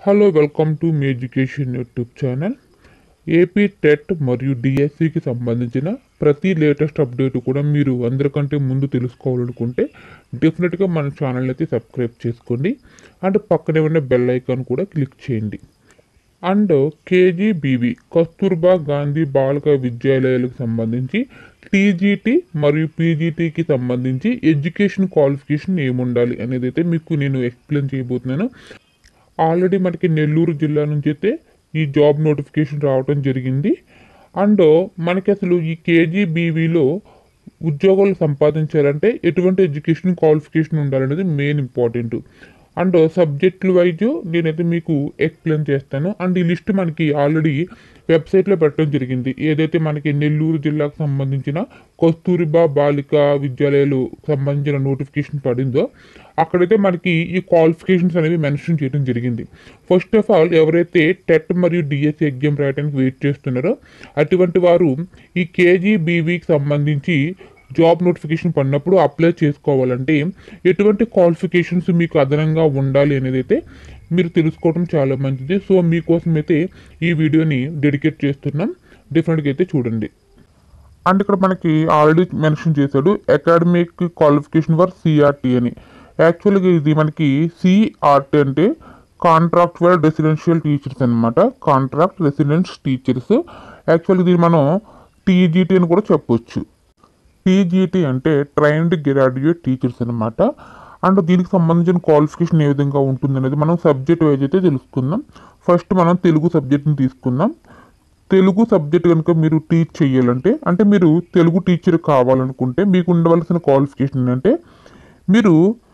hello welcome to మీ education YouTube channel AP TET మరియు డిఎస్సికి సంబంధించిన ప్రతి లేటెస్ట్ అప్డేట్ కూడా మీరు అందరికంటే ముందు తెలుసుకోవాలనుకుంటే డెఫినెట్గా మన ఛానల్ అయితే సబ్స్క్రైబ్ చేసుకోండి అండ్ పక్కనే ఉన్న బెల్ ఐకాన్ కూడా క్లిక్ చేయండి అండ్ కేజీబీవి కస్తూర్బా గాంధీ బాలిక విద్యాలయాలకు సంబంధించి టీజీటీ మరియు పీజీటీకి సంబంధించి ఎడ్యుకేషన్ క్వాలిఫికేషన్ ఏముండాలి అనేది అయితే మీకు నేను ఎక్స్ప్లెయిన్ చేయబోతున్నాను ఆల్రెడీ మనకి నెల్లూరు జిల్లా నుంచి అయితే ఈ జాబ్ నోటిఫికేషన్ రావడం జరిగింది అండ్ మనకి అసలు ఈ కేజీబీవీలో ఉద్యోగాలు సంపాదించాలంటే ఎటువంటి ఎడ్యుకేషన్ క్వాలిఫికేషన్ ఉండాలనేది మెయిన్ ఇంపార్టెంట్ అండ్ సబ్జెక్టుల వైజ్ నేనైతే మీకు ఎక్స్ప్లెయిన్ చేస్తాను అండ్ ఈ లిస్ట్ మనకి ఆల్రెడీ వెబ్సైట్లో పెట్టడం జరిగింది ఏదైతే మనకి నెల్లూరు జిల్లాకు సంబంధించిన కస్తూరిబా బాలిక విద్యాలయాలు సంబంధించిన నోటిఫికేషన్ పడిందో అక్కడైతే మనకి ఈ క్వాలిఫికేషన్స్ అనేవి మెన్షన్ చేయడం జరిగింది ఫస్ట్ ఆఫ్ ఆల్ ఎవరైతే టెట్ మరియు డిఎస్సి ఎగ్జామ్ రాయడానికి వెయిట్ చేస్తున్నారో అటువంటి వారు ఈ కేజీబీవీకి సంబంధించి జాబ్ నోటిఫికేషన్ పడినప్పుడు అప్లై చేసుకోవాలంటే ఎటువంటి క్వాలిఫికేషన్స్ మీకు అదనంగా ఉండాలి అనేది అయితే మీరు తెలుసుకోవడం చాలా మంచిది సో మీకోసం అయితే ఈ వీడియోని డెడికేట్ చేస్తున్నాం డెఫినెట్గా అయితే చూడండి అండ్ ఇక్కడ మనకి ఆల్రెడీ మెన్షన్ చేశాడు అకాడమిక్ క్వాలిఫికేషన్ ఫర్ సిఆర్టీ అని యాక్చువల్గా ఇది మనకి సిఆర్టీ అంటే కాంట్రాక్చువల్ రెసిడెన్షియల్ టీచర్స్ అనమాట కాంట్రాక్ట్ రెసిడెన్స్ టీచర్స్ యాక్చువల్గా ఇది మనం టీజీటీ అని కూడా చెప్పొచ్చు టీజీటీ అంటే ట్రైన్డ్ గ్రాడ్యుయేట్ టీచర్స్ అనమాట అండ్ దీనికి సంబంధించిన క్వాలిఫికేషన్ ఏ విధంగా ఉంటుంది అనేది మనం సబ్జెక్ట్ వైజ్ అయితే తెలుసుకుందాం ఫస్ట్ మనం తెలుగు సబ్జెక్ట్ని తీసుకుందాం తెలుగు సబ్జెక్ట్ కనుక మీరు టీచ్ చేయాలంటే అంటే మీరు తెలుగు టీచర్ కావాలనుకుంటే మీకు ఉండవలసిన క్వాలిఫికేషన్ ఏంటంటే మీరు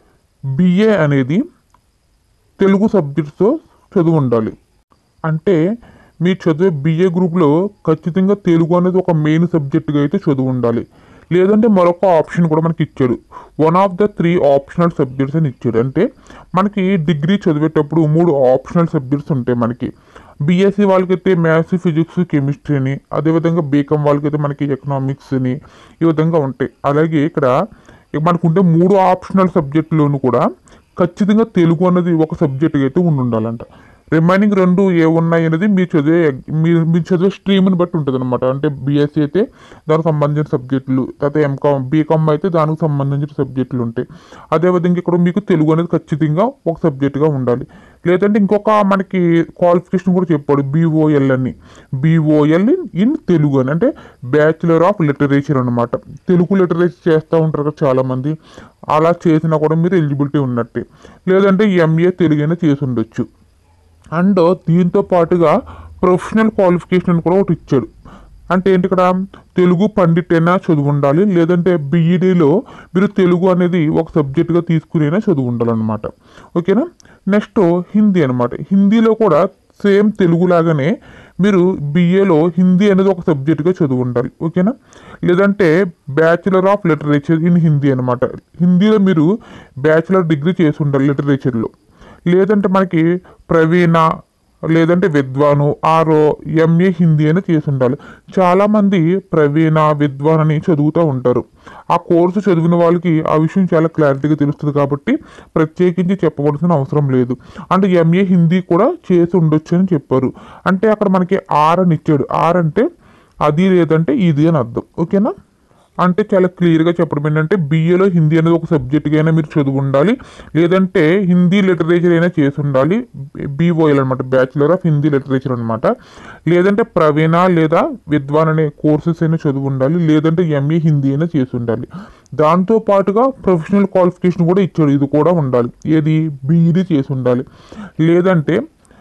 బిఏ అనేది తెలుగు సబ్జెక్ట్స్తో చదువు ఉండాలి అంటే మీ చదివే బిఏ గ్రూప్లో ఖచ్చితంగా తెలుగు అనేది ఒక మెయిన్ సబ్జెక్టుగా అయితే చదువు ఉండాలి లేదంటే మరొక ఆప్షన్ కూడా మనకి ఇచ్చాడు one of the three optional subjects అని ఇచ్చాడు అంటే మనకి డిగ్రీ చదివేటప్పుడు మూడు ఆప్షనల్ సబ్జెక్ట్స్ ఉంటాయి మనకి బీఎస్సీ వాళ్ళకైతే మ్యాథ్స్ ఫిజిక్స్ కెమిస్ట్రీ అని అదేవిధంగా బీకామ్ వాళ్ళకైతే మనకి ఎకనామిక్స్ అని ఈ విధంగా ఉంటాయి అలాగే ఇక్కడ మనకుంటే మూడు ఆప్షనల్ సబ్జెక్టులోనూ కూడా ఖచ్చితంగా తెలుగు అనేది ఒక సబ్జెక్ట్గా అయితే ఉండి ఉండాలంట రిమైనింగ్ రెండు ఏ ఉన్నాయి అనేది మీరు చదివే మీరు మీరు చదివే స్ట్రీమ్ని బట్టి ఉంటుంది అనమాట అంటే బీఎస్సీ అయితే దానికి సంబంధించిన సబ్జెక్టులు తర్వాత ఎంకామ్ బీకామ్ అయితే దానికి సంబంధించిన సబ్జెక్టులు ఉంటాయి అదేవిధంగా ఇక్కడ మీకు తెలుగు అనేది ఖచ్చితంగా ఒక సబ్జెక్టుగా ఉండాలి లేదంటే ఇంకొక మనకి క్వాలిఫికేషన్ కూడా చెప్పాడు బీఓఎల్ అని బీఓఎల్ ఇన్ తెలుగు అని అంటే బ్యాచులర్ ఆఫ్ లిటరేచర్ అనమాట తెలుగు లిటరేచర్ చేస్తూ ఉంటారు కదా చాలామంది అలా చేసినా కూడా మీరు ఎలిజిబిలిటీ ఉన్నట్టే లేదంటే ఎంఏ తెలుగు అయినా చేసి ఉండొచ్చు అండ్ దీంతో పాటుగా ప్రొఫెషనల్ క్వాలిఫికేషన్ కూడా ఒకటి ఇచ్చాడు అంటే ఏంటి ఇక్కడ తెలుగు పండిట్ అయినా చదువు ఉండాలి లేదంటే బీఈడీలో మీరు తెలుగు అనేది ఒక సబ్జెక్టుగా తీసుకునైనా చదువు ఉండాలన్నమాట ఓకేనా నెక్స్ట్ హిందీ అనమాట హిందీలో కూడా సేమ్ తెలుగు లాగానే మీరు బీఏలో హిందీ అనేది ఒక సబ్జెక్టుగా చదువు ఉండాలి ఓకేనా లేదంటే bachelor of literature in Hindi అనమాట హిందీలో మీరు బ్యాచులర్ డిగ్రీ చేసి ఉండాలి లిటరేచర్లో లేదంటే మనకి ప్రవీణ లేదంటే విద్వాను ఆరో ఎంఏ హిందీ అని చేసి ఉండాలి చాలామంది ప్రవీణ విద్వాన్ అని చదువుతూ ఉంటారు ఆ కోర్సు చదివిన వాళ్ళకి ఆ విషయం చాలా క్లారిటీగా తెలుస్తుంది కాబట్టి ప్రత్యేకించి చెప్పవలసిన అవసరం లేదు అంటే ఎంఏ హిందీ కూడా చేసి ఉండొచ్చు అని చెప్పారు అంటే అక్కడ మనకి ఆర్ అని ఇచ్చాడు ఆర్ అంటే అది లేదంటే ఇది అని అర్థం ఓకేనా అంటే చాలా క్లియర్గా చెప్పడం ఏంటంటే బీఏలో హిందీ అనేది ఒక సబ్జెక్ట్గా అయినా మీరు చదువు ఉండాలి లేదంటే హిందీ లిటరేచర్ అయినా చేసి ఉండాలి బీఓఎల్ అనమాట బ్యాచులర్ ఆఫ్ హిందీ లిటరేచర్ అనమాట లేదంటే ప్రవీణ లేదా విద్వాన్ అనే కోర్సెస్ అయినా చదువు ఉండాలి లేదంటే ఎంఏ హిందీ అయినా చేసి ఉండాలి దాంతో పాటుగా ప్రొఫెషనల్ క్వాలిఫికేషన్ కూడా ఇచ్చాడు ఇది కూడా ఉండాలి ఏది బీఈడీ చేసి ఉండాలి లేదంటే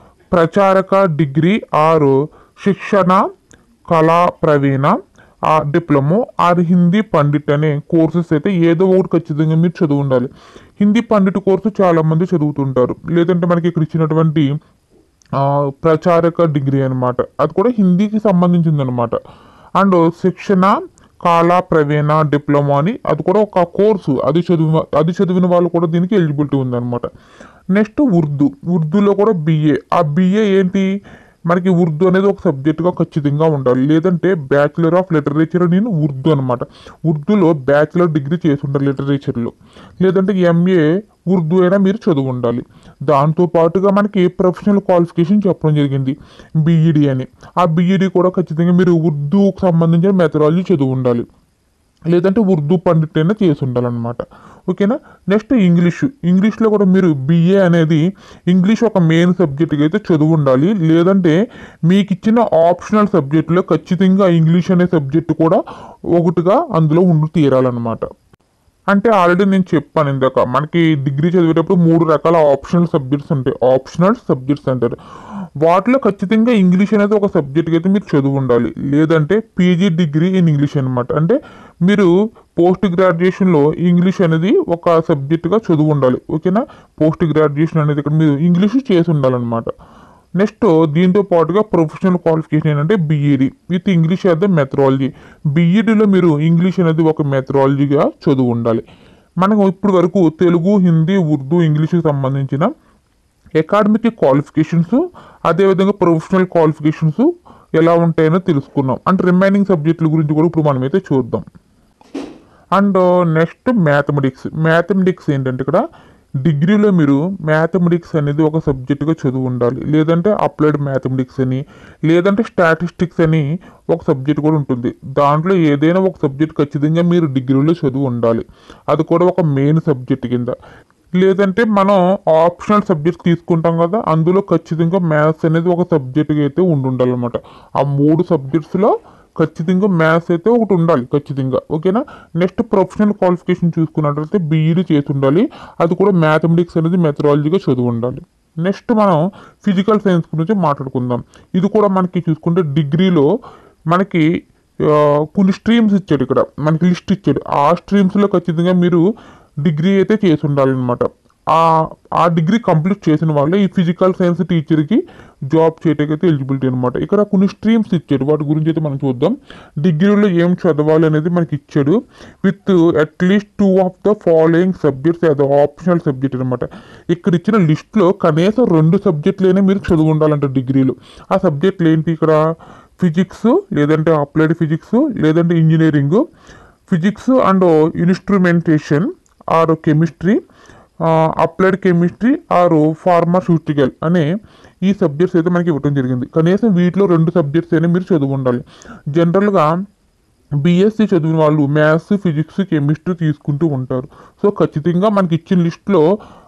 ప్రచారక డిగ్రీ ఆరు శిక్షణ కళా ప్రవీణ ఆ డిప్లొమో ఆర్ హిందీ పండిట్ అనే కోర్సెస్ అయితే ఏదో ఒకటి ఖచ్చితంగా మీరు చదువు ఉండాలి హిందీ పండిట్ కోర్సు చాలా మంది చదువుతుంటారు లేదంటే మనకి ఇక్కడ ఇచ్చినటువంటి ఆ, ప్రచారక డిగ్రీ అనమాట అది కూడా హిందీకి సంబంధించింది అనమాట అండ్ శిక్షణ కాలా ప్రవీణ డిప్లొమా అని అది కూడా ఒక కోర్సు అది చదివి అది చదివిన వాళ్ళు కూడా దీనికి ఎలిజిబిలిటీ ఉందన్నమాట నెక్స్ట్ ఉర్దూ ఉర్దూలో కూడా బిఏ ఆ బిఏ ఏంటి మనకి ఉర్దూ అనేది ఒక సబ్జెక్టుగా ఖచ్చితంగా ఉండాలి లేదంటే బ్యాచులర్ ఆఫ్ లిటరేచర్ నేను ఉర్దూ అనమాట ఉర్దూలో బ్యాచులర్ డిగ్రీ చేసి ఉండాలి లిటరేచర్లో లేదంటే ఎంఏ ఉర్దూ అయినా మీరు చదువు ఉండాలి దాంతో పాటుగా మనకి ప్రొఫెషనల్ క్వాలిఫికేషన్ చెప్పడం జరిగింది బీఈడి అని ఆ బీఈడి కూడా ఖచ్చితంగా మీరు ఉర్దూకు సంబంధించిన మెథడాలజీ చదువు ఉండాలి లేదంటే ఉర్దూ పండిట్ అయినా చేసి ఉండాలన్నమాట ఓకేనా నెక్స్ట్ ఇంగ్లీషు ఇంగ్లీష్లో కూడా మీరు బిఏ అనేది ఇంగ్లీష్ ఒక మెయిన్ సబ్జెక్ట్గా అయితే చదువు ఉండాలి లేదంటే మీకు ఇచ్చిన ఆప్షనల్ సబ్జెక్టులో ఖచ్చితంగా ఇంగ్లీష్ అనే సబ్జెక్టు కూడా ఒకటిగా అందులో ఉండి తీరాలన్నమాట అంటే ఆల్రెడీ నేను చెప్పాను ఇందాక మనకి డిగ్రీ చదివేటప్పుడు మూడు రకాల ఆప్షనల్ సబ్జెక్ట్స్ ఉంటాయి ఆప్షనల్ సబ్జెక్ట్స్ అంటారు వాటిలో ఖచ్చితంగా ఇంగ్లీష్ అనేది ఒక సబ్జెక్ట్కి అయితే మీరు చదువు ఉండాలి లేదంటే పీజీ డిగ్రీ ఇన్ ఇంగ్లీష్ అనమాట అంటే మీరు పోస్ట్ గ్రాడ్యుయేషన్లో ఇంగ్లీష్ అనేది ఒక సబ్జెక్టుగా చదువు ఉండాలి ఓకేనా పోస్ట్ గ్రాడ్యుయేషన్ అనేది ఇక్కడ మీరు ఇంగ్లీష్ చేసి ఉండాలన్నమాట నెక్స్ట్ దీంతో పాటుగా ప్రొఫెషనల్ క్వాలిఫికేషన్ ఏంటంటే BEd with English as the methodology బీఈడిలో మీరు ఇంగ్లీష్ అనేది ఒక మెథడాలజీగా చదువు ఉండాలి మనకు ఇప్పుడు వరకు తెలుగు హిందీ ఉర్దూ ఇంగ్లీష్కి సంబంధించిన అకాడమిక్ క్వాలిఫికేషన్స్ అదేవిధంగా ప్రొఫెషనల్ క్వాలిఫికేషన్స్ ఎలా ఉంటాయనో తెలుసుకున్నాం అండ్ రిమైనింగ్ సబ్జెక్టుల గురించి కూడా ఇప్పుడు మనమైతే చూద్దాం అండ్ నెక్స్ట్ మ్యాథమెటిక్స్ మ్యాథమెటిక్స్ ఏంటంటే ఇక్కడ డిగ్రీలో మీరు మ్యాథమెటిక్స్ అనేది ఒక సబ్జెక్టుగా చదువు ఉండాలి లేదంటే అప్లైడ్ మ్యాథమెటిక్స్ అని లేదంటే స్టాటిస్టిక్స్ అని ఒక సబ్జెక్ట్ కూడా ఉంటుంది దాంట్లో ఏదైనా ఒక సబ్జెక్ట్ ఖచ్చితంగా మీరు డిగ్రీలో చదువు ఉండాలి అది కూడా ఒక మెయిన్ సబ్జెక్ట్ కింద లేదంటే మనం ఆప్షనల్ సబ్జెక్ట్స్ తీసుకుంటాం కదా అందులో ఖచ్చితంగా మ్యాథ్స్ అనేది ఒక సబ్జెక్ట్గా అయితే ఉండి ఉండాలన్నమాట ఆ మూడు సబ్జెక్ట్స్లో ఖచ్చితంగా మ్యాథ్స్ అయితే ఒకటి ఉండాలి ఖచ్చితంగా ఓకేనా నెక్స్ట్ ప్రొఫెషనల్ క్వాలిఫికేషన్ చూసుకున్నట్లయితే బీఈడి చేసి ఉండాలి అది కూడా మ్యాథమెటిక్స్ అనేది మెథడాలజీగా చదువు ఉండాలి నెక్స్ట్ మనం ఫిజికల్ సైన్స్ గురించి మాట్లాడుకుందాం ఇది కూడా మనకి చూసుకుంటే డిగ్రీలో మనకి ఆ, కొన్ని స్ట్రీమ్స్ ఇచ్చాడు ఇక్కడ మనకి లిస్ట్ ఇచ్చాడు ఆ స్ట్రీమ్స్లో ఖచ్చితంగా మీరు డిగ్రీ అయితే చేసి ఉండాలన్నమాట ఆ ఆ డిగ్రీ కంప్లీట్ చేసిన వాళ్ళే ఈ ఫిజికల్ సైన్స్ టీచర్కి జాబ్ చేయడానికి అయితే ఎలిజిబిలిటీ అనమాట ఇక్కడ కొన్ని స్ట్రీమ్స్ ఇచ్చాడు వాటి గురించి అయితే మనం చూద్దాం డిగ్రీలో ఏం చదవాలి అనేది మనకి ఇచ్చాడు with at least two of the following subjects as optional subject అనమాట ఇక్కడ ఇచ్చిన లిస్ట్లో కనీసం రెండు సబ్జెక్టులైనా మీరు చదువు ఉండాలంట డిగ్రీలో ఆ సబ్జెక్టులు ఏంటి ఇక్కడ ఫిజిక్స్ లేదంటే అప్లైడ్ ఫిజిక్స్ లేదంటే engineering physics and instrumentation or chemistry applied chemistry or pharmaceutical అనే ఈ సబ్జెక్ట్స్ అయితే మనకి ఇవ్వడం జరిగింది కనీసం వీటిలో రెండు సబ్జెక్ట్స్ అయినా మీరు చదువు ఉండాలి జనరల్గా బీఎస్సీ చదివిన వాళ్ళు మ్యాథ్స్ ఫిజిక్స్ కెమిస్ట్రీ తీసుకుంటూ ఉంటారు సో ఖచ్చితంగా మనకి ఇచ్చిన లిస్ట్లో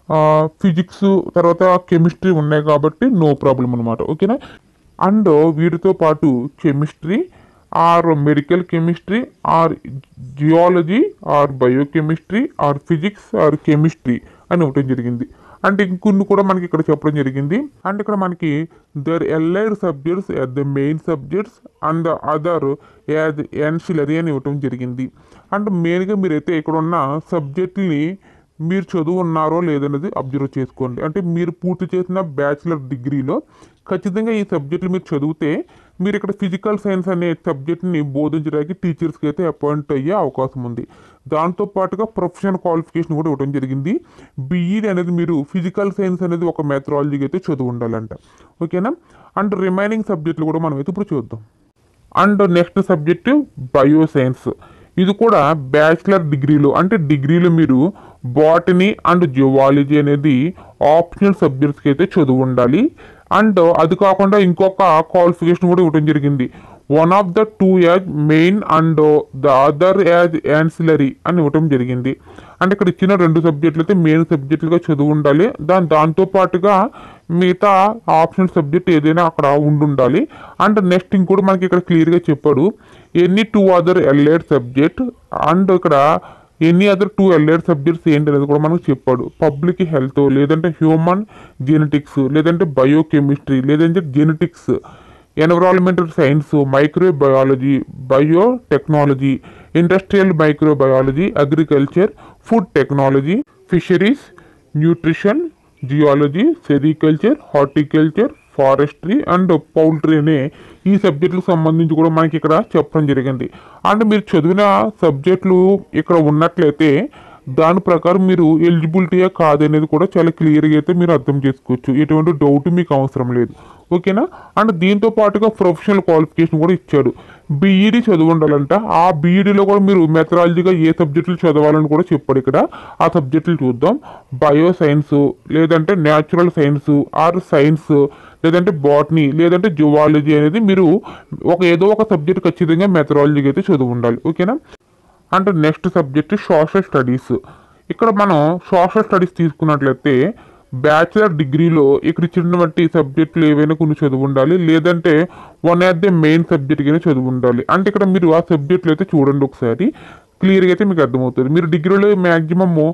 ఫిజిక్స్ తర్వాత కెమిస్ట్రీ ఉన్నాయి కాబట్టి నో ప్రాబ్లం అనమాట ఓకేనా అండ్ వీటితో పాటు chemistry or medical chemistry or geology or biochemistry or physics or chemistry అని ఇవ్వటం జరిగింది అంటే ఇంకొన్ని కూడా మనకి ఇక్కడ చెప్పడం జరిగింది అండ్ ఇక్కడ మనకి their allied subjects as the main subjects and the other as ancillary అని ఇవ్వటం జరిగింది అండ్ మెయిన్గా మీరైతే ఇక్కడ ఉన్న సబ్జెక్ట్ని మీరు చదువు ఉన్నారో లేదనేది అబ్జర్వ్ చేసుకోండి అంటే మీరు పూర్తి చేసిన బ్యాచిలర్ డిగ్రీలో ఖచ్చితంగా ఈ సబ్జెక్టులు మీరు చదివితే మీరు ఇక్కడ ఫిజికల్ సైన్స్ అనే సబ్జెక్ట్ని బోధించడానికి టీచర్స్కి అయితే అపాయింట్ అయ్యే అవకాశం ఉంది దాంతో పాటుగా ప్రొఫెషనల్ క్వాలిఫికేషన్ కూడా ఇవ్వడం జరిగింది బీఈడి అనేది మీరు ఫిజికల్ సైన్స్ అనేది ఒక మెథడాలజీకి అయితే చదువు ఉండాలంట ఓకేనా అండ్ రిమైనింగ్ సబ్జెక్టులు కూడా మనం అయితే ఇప్పుడు చూద్దాం and next subject bio science ఇది కూడా బ్యాచిలర్ డిగ్రీలో అంటే డిగ్రీలో మీరు బాటనీ అండ్ జువాలజీ అనేది ఆప్షనల్ సబ్జెక్ట్స్కి అయితే చదువు ఉండాలి అండ్ అది కాకుండా ఇంకొక క్వాలిఫికేషన్ కూడా ఇవ్వడం జరిగింది one of the two as main and the other as ancillary అని ఇవ్వటం జరిగింది అంటే ఇక్కడ ఇచ్చిన రెండు సబ్జెక్టులు అయితే మెయిన్ సబ్జెక్టులుగా చదువు ఉండాలి దాని దాంతో పాటుగా మిగతా ఆప్షనల్ సబ్జెక్ట్ ఏదైనా అక్కడ ఉండుండాలి అండ్ నెక్స్ట్ ఇంకోటి మనకి ఇక్కడ క్లియర్గా చెప్పాడు any two other allied subject and ఇక్కడ any other two allied subjects ఏంటి అనేది కూడా మనకు చెప్పాడు పబ్లిక్ హెల్త్ లేదంటే హ్యూమన్ జెనెటిక్స్ లేదంటే బయోకెమిస్ట్రీ లేదంటే genetics environmental science microbiology biotechnology industrial microbiology agriculture food technology fisheries nutrition geology sericulture horticulture forestry and poultry అనే ఈ సబ్జెక్టులకు సంబంధించి కూడా మనకి ఇక్కడ చెప్పడం జరిగింది అంటే మీరు చదివిన సబ్జెక్టులు ఇక్కడ ఉన్నట్లయితే దాని ప్రకారం మీరు ఎలిజిబిలిటీయా కాదనేది కూడా చాలా క్లియర్గా అయితే మీరు అర్థం చేసుకోవచ్చు ఎటువంటి డౌట్ మీకు అవసరం లేదు ఓకేనా అండ్ దీంతో పాటుగా ప్రొఫెషనల్ క్వాలిఫికేషన్ కూడా ఇచ్చాడు బీఈడి చదువు ఉండాలంట ఆ బీఈడిలో కూడా మీరు మెథడాలజీగా ఏ సబ్జెక్టులు చదవాలని కూడా చెప్పాడు ఇక్కడ ఆ సబ్జెక్టులు చూద్దాం బయో సైన్స్ లేదంటే న్యాచురల్ సైన్స్ ఆర్ సైన్స్ లేదంటే బాటనీ లేదంటే జువాలజీ అనేది మీరు ఒక ఏదో ఒక సబ్జెక్ట్ ఖచ్చితంగా మెథడాలజీకి అయితే చదువు ఉండాలి ఓకేనా అంటే నెక్స్ట్ సబ్జెక్ట్ సోషల్ స్టడీస్ ఇక్కడ మనం సోషల్ స్టడీస్ తీసుకున్నట్లయితే బ్యాచిలర్ డిగ్రీలో ఇక్కడ ఇచ్చినటువంటి సబ్జెక్టులు ఏవైనా కొన్ని చదువు ఉండాలి లేదంటే one of the main subject కింద చదువు ఉండాలి అంటే ఇక్కడ మీరు ఆ సబ్జెక్టులు అయితే చూడండి ఒకసారి క్లియర్గా అయితే మీకు అర్థమవుతుంది మీరు డిగ్రీలో మ్యాక్సిమమ్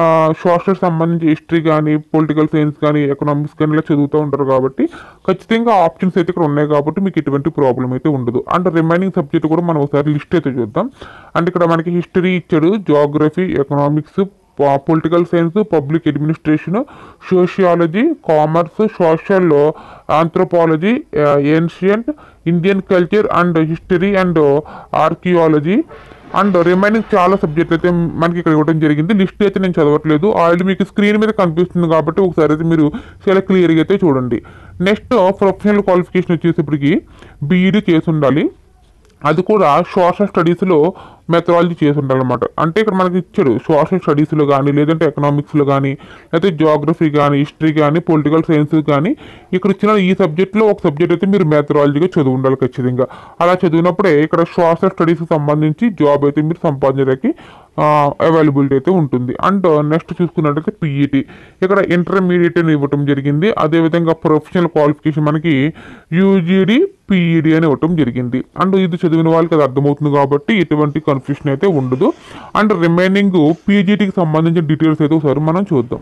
సోషల్ సంబంధించి హిస్టరీ కానీ పొలిటికల్ సైన్స్ కానీ ఎకనామిక్స్ కానీ ఇలా చదువుతూ ఉంటారు కాబట్టి ఖచ్చితంగా ఆప్షన్స్ అయితే ఇక్కడ ఉన్నాయి కాబట్టి మీకు ఎటువంటి ప్రాబ్లం అయితే ఉండదు అండ్ రిమైనింగ్ సబ్జెక్ట్ కూడా మనం ఒకసారి లిస్ట్ అయితే చూద్దాం అంటే ఇక్కడ మనకి హిస్టరీ ఇచ్చాడు geography economics political science public administration sociology commerce social anthropology ancient Indian culture and history and archaeology and remaining చాలా సబ్జెక్ట్ అయితే మనకి ఇక్కడ ఇవ్వడం జరిగింది లిస్ట్ అయితే నేను చదవట్లేదు ఆల్రెడీ మీకు స్క్రీన్ మీద కనిపిస్తుంది కాబట్టి ఒకసారి అయితే మీరు చాలా క్లియర్గా అయితే చూడండి నెక్స్ట్ ప్రొఫెషనల్ క్వాలిఫికేషన్ వచ్చేసప్పటికి బీఈడీ చేసి ఉండాలి అది కూడా సోషల్ స్టడీస్లో మెథడాలజీ చేసి ఉండాలన్నమాట అంటే ఇక్కడ మనకి ఇచ్చాడు సోషల్ స్టడీస్లో కానీ లేదంటే ఎకనామిక్స్లో కానీ లేకపోతే జాగ్రఫీ కానీ హిస్టరీ కానీ పొలిటికల్ సైన్స్ కానీ ఇక్కడ ఇచ్చిన ఈ సబ్జెక్ట్లో ఒక సబ్జెక్ట్ అయితే మీరు మెథడాలజీగా చదువు ఉండాలి ఖచ్చితంగా అలా చదివినప్పుడే ఇక్కడ సోషల్ స్టడీస్కి సంబంధించి జాబ్ అయితే మీరు సంపాదించడానికి అవైలబిలిటీ అయితే ఉంటుంది అండ్ నెక్స్ట్ చూసుకున్నట్టయితే పీఈటీ ఇక్కడ ఇంటర్మీడియట్ అని ఇవ్వటం జరిగింది అదేవిధంగా ప్రొఫెషనల్ క్వాలిఫికేషన్ మనకి యూజీడీ పీఈడీ అని ఇవ్వటం జరిగింది అండ్ ఇది చదివిన వాళ్ళకి అది అర్థమవుతుంది కాబట్టి ఎటువంటి కన్ఫ్యూషన్ అయితే ఉండదు అండ్ రిమైనింగ్ పీజీటీకి సంబంధించిన డీటెయిల్స్ అయితే ఒకసారి మనం చూద్దాం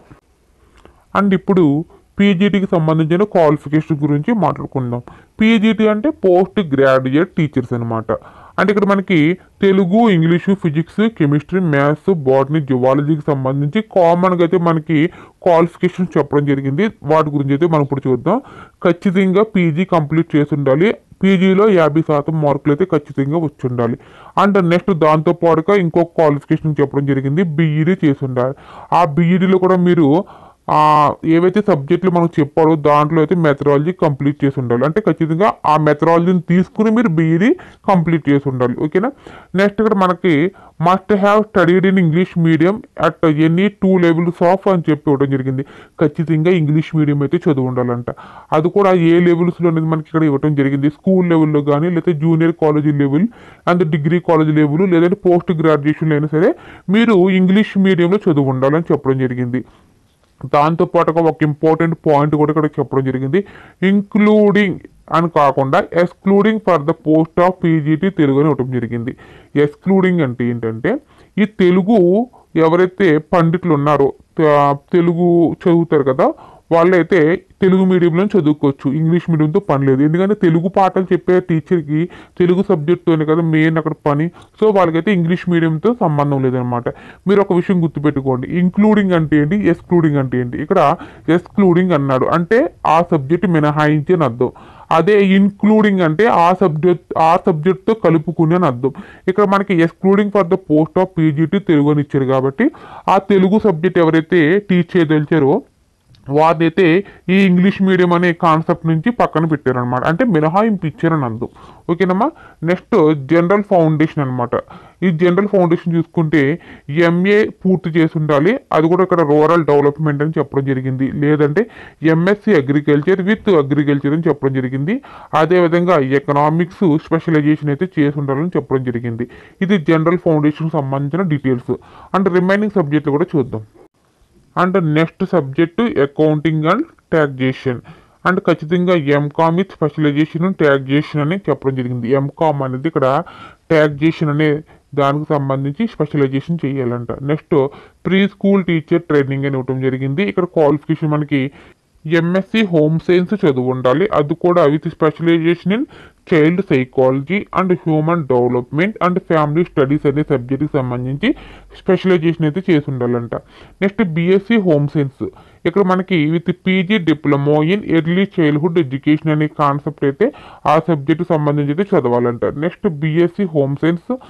అండ్ ఇప్పుడు పీజీటీకి సంబంధించిన క్వాలిఫికేషన్ గురించి మాట్లాడుకుందాం పీజీటీ అంటే పోస్ట్ గ్రాడ్యుయేట్ టీచర్స్ అనమాట అంటే ఇక్కడ మనకి Telugu English physics chemistry maths botany జువాలజీకి సంబంధించి కామన్గా అయితే మనకి క్వాలిఫికేషన్ చెప్పడం జరిగింది వాటి గురించి అయితే మనం ఇప్పుడు చూద్దాం ఖచ్చితంగా పీజీ కంప్లీట్ చేసి ఉండాలి పీజీలో యాభై శాతం మార్కులు అయితే ఖచ్చితంగా వచ్చి ఉండాలి అండ్ నెక్స్ట్ దాంతో పాటుగా ఇంకొక క్వాలిఫికేషన్ చెప్పడం జరిగింది బీఈడీ చేసి ఉండాలి ఆ బీఈడీలో కూడా మీరు ఆ, ఏవైతే సబ్జెక్టులు మనకు చెప్పారో దాంట్లో అయితే మెథడాలజీ కంప్లీట్ చేసి ఉండాలి అంటే ఖచ్చితంగా ఆ మెథడాలజీని తీసుకుని మీరు బీఈడీ కంప్లీట్ చేసి ఉండాలి ఓకేనా నెక్స్ట్ ఇక్కడ మనకి must have studied in English medium at any two levels of అని చెప్పి ఇవ్వడం జరిగింది ఖచ్చితంగా ఇంగ్లీష్ మీడియం అయితే చదువు ఉండాలంట అది కూడా ఏ లెవెల్స్లో అనేది మనకి ఇక్కడ ఇవ్వడం జరిగింది స్కూల్ లెవెల్లో కానీ లేకపోతే junior college level and degree college level లేదంటే పోస్ట్ గ్రాడ్యుయేషన్ అయినా సరే మీరు ఇంగ్లీష్ మీడియంలో చదువు ఉండాలని చెప్పడం జరిగింది దాంతో పాటుగా ఒక ఇంపార్టెంట్ పాయింట్ కూడా ఇక్కడ చెప్పడం జరిగింది ఇంక్లూడింగ్ అని కాకుండా excluding for the post of PGT Telugu అని ఇవ్వడం జరిగింది ఎక్స్క్లూడింగ్ అంటే ఏంటంటే ఈ తెలుగు ఎవరైతే పండితులు ఉన్నారో త- తెలుగు చదువుతారు కదా వాళ్ళైతే తెలుగు మీడియంలో చదువుకోవచ్చు ఇంగ్లీష్ మీడియంతో పని లేదు ఎందుకంటే తెలుగు పాఠాలు చెప్పే టీచర్కి తెలుగు సబ్జెక్ట్తోనే కదా మెయిన్ అక్కడ పని సో వాళ్ళకైతే ఇంగ్లీష్ మీడియంతో సంబంధం లేదనమాట మీరు ఒక విషయం గుర్తుపెట్టుకోండి ఇంక్లూడింగ్ అంటే ఏంటి ఎక్స్క్లూడింగ్ అంటే ఏంటి ఇక్కడ ఎక్స్క్లూడింగ్ అన్నాడు అంటే ఆ సబ్జెక్ట్ మినహాయించి అని అర్థం అదే ఇన్క్లూడింగ్ అంటే ఆ సబ్జెక్ట్ ఆ సబ్జెక్ట్తో కలుపుకుని అని అర్థం ఇక్కడ మనకి excluding for the post of PGT Telugu అని ఇచ్చారు కాబట్టి ఆ తెలుగు సబ్జెక్ట్ ఎవరైతే టీచ్ చేయదలిచారో వారినైతే ఈ ఇంగ్లీష్ మీడియం అనే కాన్సెప్ట్ నుంచి పక్కన పెట్టారనమాట అంటే మినహాయింపు ఇచ్చారని అర్థం ఓకేనమ్మా నెక్స్ట్ జనరల్ ఫౌండేషన్ అన్నమాట ఈ జనరల్ ఫౌండేషన్ చూసుకుంటే ఎంఏ పూర్తి చేసి ఉండాలి అది కూడా ఇక్కడ రూరల్ డెవలప్మెంట్ అని చెప్పడం జరిగింది లేదంటే ఎంఎస్సి అగ్రికల్చర్ విత్ అగ్రికల్చర్ అని చెప్పడం జరిగింది అదేవిధంగా ఎకనామిక్స్ స్పెషలైజేషన్ అయితే చేసి ఉండాలని చెప్పడం జరిగింది ఇది జనరల్ ఫౌండేషన్ సంబంధించిన డీటెయిల్స్ అండ్ రిమైనింగ్ సబ్జెక్టులు కూడా చూద్దాం and next subject accounting and taxation and ఖచ్చితంగా ఎంకామ్ విత్ స్పెషలైజేషన్ ట్యాక్సేషన్ అని చెప్పడం జరిగింది ఎంకామ్ అనేది ఇక్కడ ట్యాక్సేషన్ అనే దానికి సంబంధించి స్పెషలైజేషన్ చేయాలంట next pre school teacher training అని ఇవ్వడం జరిగింది ఇక్కడ క్వాలిఫికేషన్ మనకి ఎంఎస్సి హోమ్ సైన్స్ చదువు ఉండాలి అది కూడా with specialization in child psychology and human development and family studies అనే సబ్జెక్ట్కి సంబంధించి స్పెషలైజేషన్ అయితే చేసి ఉండాలంట నెక్స్ట్ బీఎస్సీ హోమ్ సైన్స్ ఇక్కడ మనకి with PG diploma in early childhood education అనే కాన్సెప్ట్ అయితే ఆ సబ్జెక్ట్ సంబంధించి అయితే చదవాలంట next BSc home science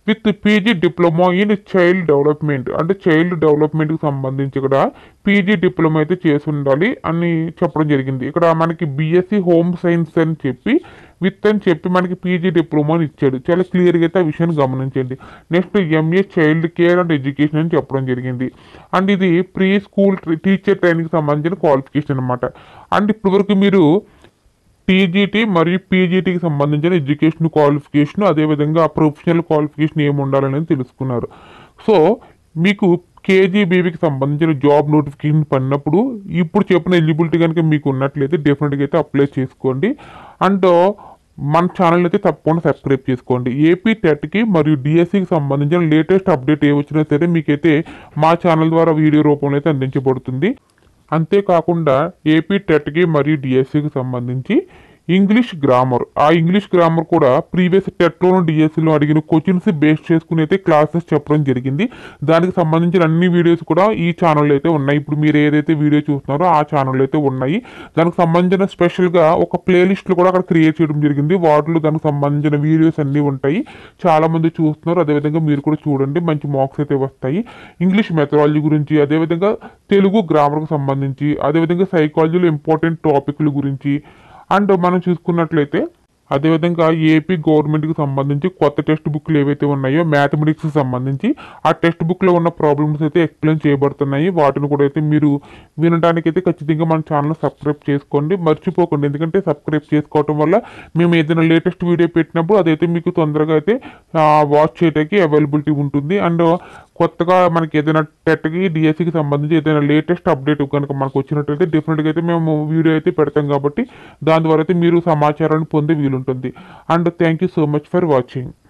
with PG diploma in child development అంటే చైల్డ్ డెవలప్మెంట్కి సంబంధించి ఇక్కడ పీజీ డిప్లొమా అయితే చేసి ఉండాలి అని చెప్పడం జరిగింది ఇక్కడ మనకి బీఎస్సీ హోమ్ సైన్స్ అని చెప్పి విత్ అని చెప్పి మనకి పీజీ డిప్లొమా అని ఇచ్చాడు చాలా క్లియర్గా అయితే ఆ విషయాన్ని గమనించండి next MA child care and education అని చెప్పడం జరిగింది అండ్ ఇది ప్రీ స్కూల్ టీచర్ ట్రైనింగ్కి సంబంధించిన క్వాలిఫికేషన్ అనమాట అండ్ ఇప్పటివరకు మీరు టీజీటీ మరియు పీజీటీకి సంబంధించిన ఎడ్యుకేషన్ క్వాలిఫికేషన్ అదేవిధంగా ప్రొఫెషనల్ క్వాలిఫికేషన్ ఏమి ఉండాలనేది తెలుసుకున్నారు సో మీకు కేజీబీవీకి సంబంధించిన జాబ్ నోటిఫికేషన్ పడినప్పుడు ఇప్పుడు చెప్పిన ఎలిజిబిలిటీ కనుక మీకు ఉన్నట్లయితే డెఫినెట్గా అయితే అప్లై చేసుకోండి అండ్ మన ఛానల్ అయితే తప్పకుండా సబ్స్క్రైబ్ చేసుకోండి ఏపీ టెట్కి మరియు డిఎస్సికి సంబంధించిన లేటెస్ట్ అప్డేట్ ఏ వచ్చినా సరే మీకైతే మా ఛానల్ ద్వారా వీడియో రూపంలో అయితే అందించబడుతుంది అంతేకాకుండా ఏపీ టెట్కి మరియు డిఎస్సికి సంబంధించి ఇంగ్లీష్ గ్రామర్ ఆ ఇంగ్లీష్ గ్రామర్ కూడా ప్రీవియస్ టెట్లోను డిఎస్సిలో అడిగిన క్వశ్చన్స్ బేస్ చేసుకుని అయితే క్లాసెస్ చెప్పడం జరిగింది దానికి సంబంధించిన అన్ని వీడియోస్ కూడా ఈ ఛానల్లో అయితే ఉన్నాయి ఇప్పుడు మీరు ఏదైతే వీడియో చూస్తున్నారో ఆ ఛానల్లో అయితే ఉన్నాయి దానికి సంబంధించిన స్పెషల్గా ఒక ప్లేలిస్ట్లు కూడా అక్కడ క్రియేట్ చేయడం జరిగింది వాటిలో దానికి సంబంధించిన వీడియోస్ అన్నీ ఉంటాయి చాలా మంది చూస్తున్నారు అదేవిధంగా మీరు కూడా చూడండి మంచి మార్క్స్ అయితే వస్తాయి ఇంగ్లీష్ మెథడాలజీ గురించి అదేవిధంగా తెలుగు గ్రామర్కి సంబంధించి అదేవిధంగా సైకాలజీలో ఇంపార్టెంట్ టాపిక్ల గురించి అండ్ మనం చూసుకున్నట్లయితే అదేవిధంగా ఏపీ గవర్నమెంట్కి సంబంధించి కొత్త టెక్స్ట్ బుక్లు ఏవైతే ఉన్నాయో మ్యాథమెటిక్స్కి సంబంధించి ఆ టెక్స్ట్ బుక్లో ఉన్న ప్రాబ్లమ్స్ అయితే ఎక్స్ప్లెయిన్ చేయబడుతున్నాయి వాటిని కూడా అయితే మీరు వినడానికి అయితే ఖచ్చితంగా మన ఛానల్ సబ్స్క్రైబ్ చేసుకోండి మర్చిపోకండి ఎందుకంటే సబ్స్క్రైబ్ చేసుకోవటం వల్ల మేము ఏదైనా లేటెస్ట్ వీడియో పెట్టినప్పుడు అదైతే మీకు తొందరగా అయితే వాచ్ చేయడానికి అవైలబిలిటీ ఉంటుంది అండ్ కొత్తగా మనకి ఏదైనా టెట్కి డిఎస్సికి సంబంధించి ఏదైనా లేటెస్ట్ అప్డేట్ కనుక మనకు వచ్చినట్లయితే డెఫినెట్గా అయితే మేము వీడియో అయితే పెడతాం కాబట్టి దాని ద్వారా అయితే మీరు సమాచారాన్ని పొందే వీలుంటుంది and thank you so much for watching